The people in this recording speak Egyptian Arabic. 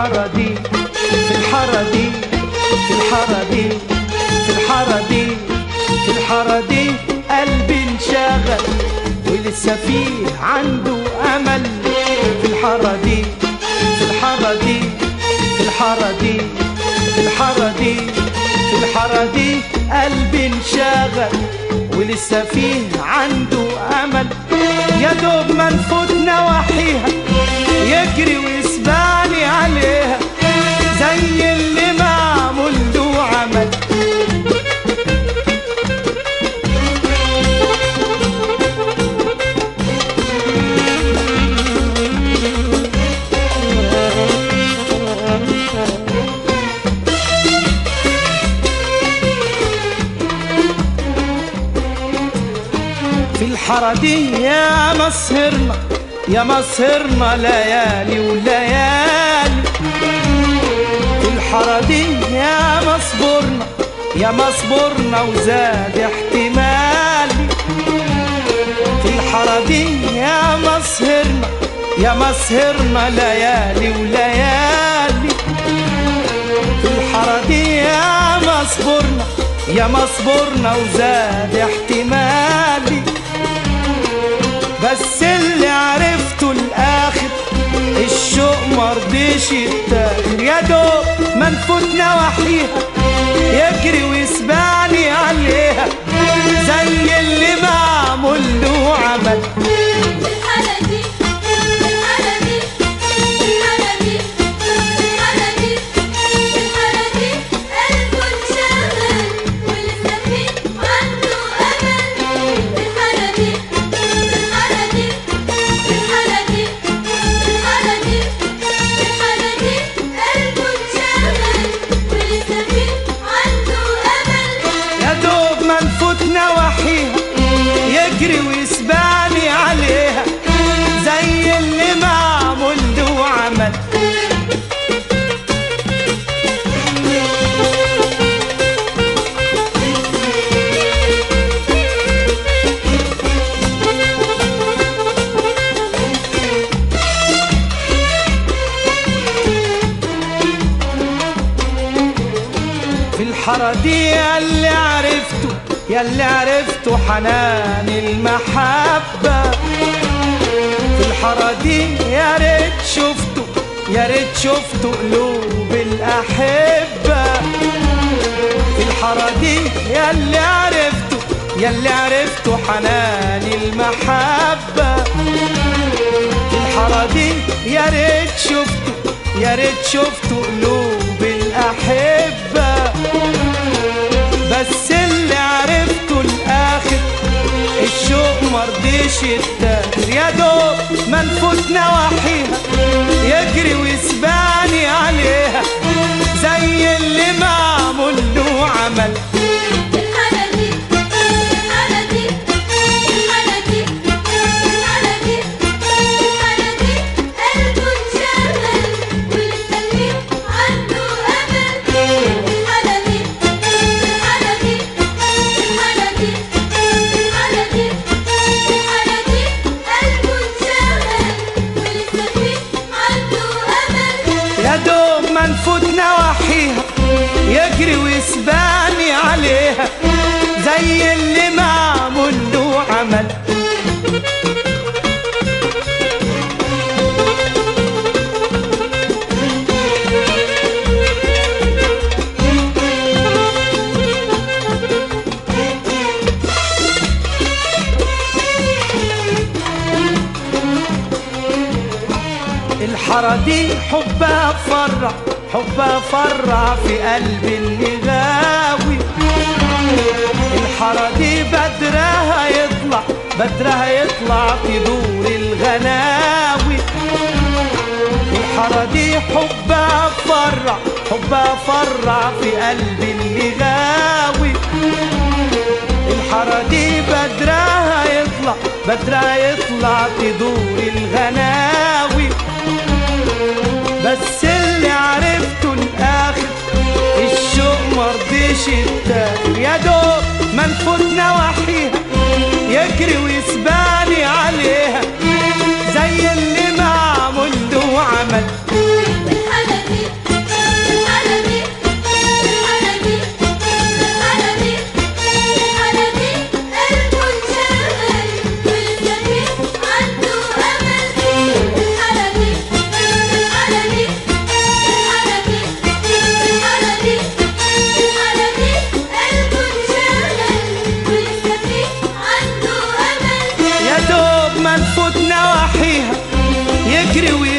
الحارة دي في الحارة دي في الحارة دي في الحارة دي في الحارة دي قلبي انشغل ولسه فيه عنده أمل في الحارة دي في الحارة دي في الحارة دي في الحارة دي في الحارة دي قلبي انشغل ولسه فيه عنده أمل يا دوب ما نفوت نواحيها يجري ويسبعني عليها زي اللي معمول له عمل في الحارة دي يا مسهرنا يا مسهرنا ليالي وليالي في الحارة دي يا مصبرنا يا مصبرنا وزاد احتمالي في الحارة دي يا مسهرنا يا مسهرنا ليالي وليالي في الحارة دي يا مصبرنا يا مصبرنا وزاد احتمالي بس اللي عرفته الاخر الشوق مرضيش يتاخر يا دوب ما نفوت نواحيها يجري ويسبعني عليها زي اللي معمول له عمل الحالة دي الحالة دي الحالة دي الحالة دي الحالة دي قلبه انشغل ولسه فيه عنده أمل الحالة دي الحالة دي الحالة دي الحالة دي الحالة دي قلبه انشغل ولسه فيه عنده أمل يا دوب ما نفوت نواحيها يجري ويسبعني عليها زي اللي معمول له عمل في الحارة دي يا اللي عرفته يا اللي عرفته حنان المحبة في الحارة دي يا ريت شفته يا ريت شفته قلوب الأحبة في الحارة دي يا اللي عرفته يا اللي عرفته حنان المحبة في الحارة دي يا ريت شفته يا ريت شفته قلوب الأحبة بس اللي عرفته الآخر الشوق مرضيش يتاخر يا دوب ما نفوت نواحيها يجري ويسبعني عليها زي اللي معمول له عمل الحالة دي الحالة دي الحالة دي الحالة دي الحالة دي قلبه انشغل ولسه فيه عنده أمل الحالة دي الحالة دي الحالة دي الحالة دي الحالة دي قلبه انشغل ولسه فيه عنده أمل يا دوب ما نفوت نواحيها يجري ويسبعني عليها زي اللي معمول له عمل الحارة دي حبها فرع حبها فرع في قلب النغاوي الحارة دي بدرها يطلع بدرها يطلع تدور الغناوي الحارة دي حبها فرع حبها فرع في قلب النغاوي الحارة دي بدرها يطلع بدرها يطلع تدور الغناوي بس اللي عرفته الاخر الشوق مرضيش يتاخر يا دوب ما نفوت نواحيها يجري ويسباني عليها زي اللي معمول له عمل الحالة دي ما نفوت نواحيها يجري ويجري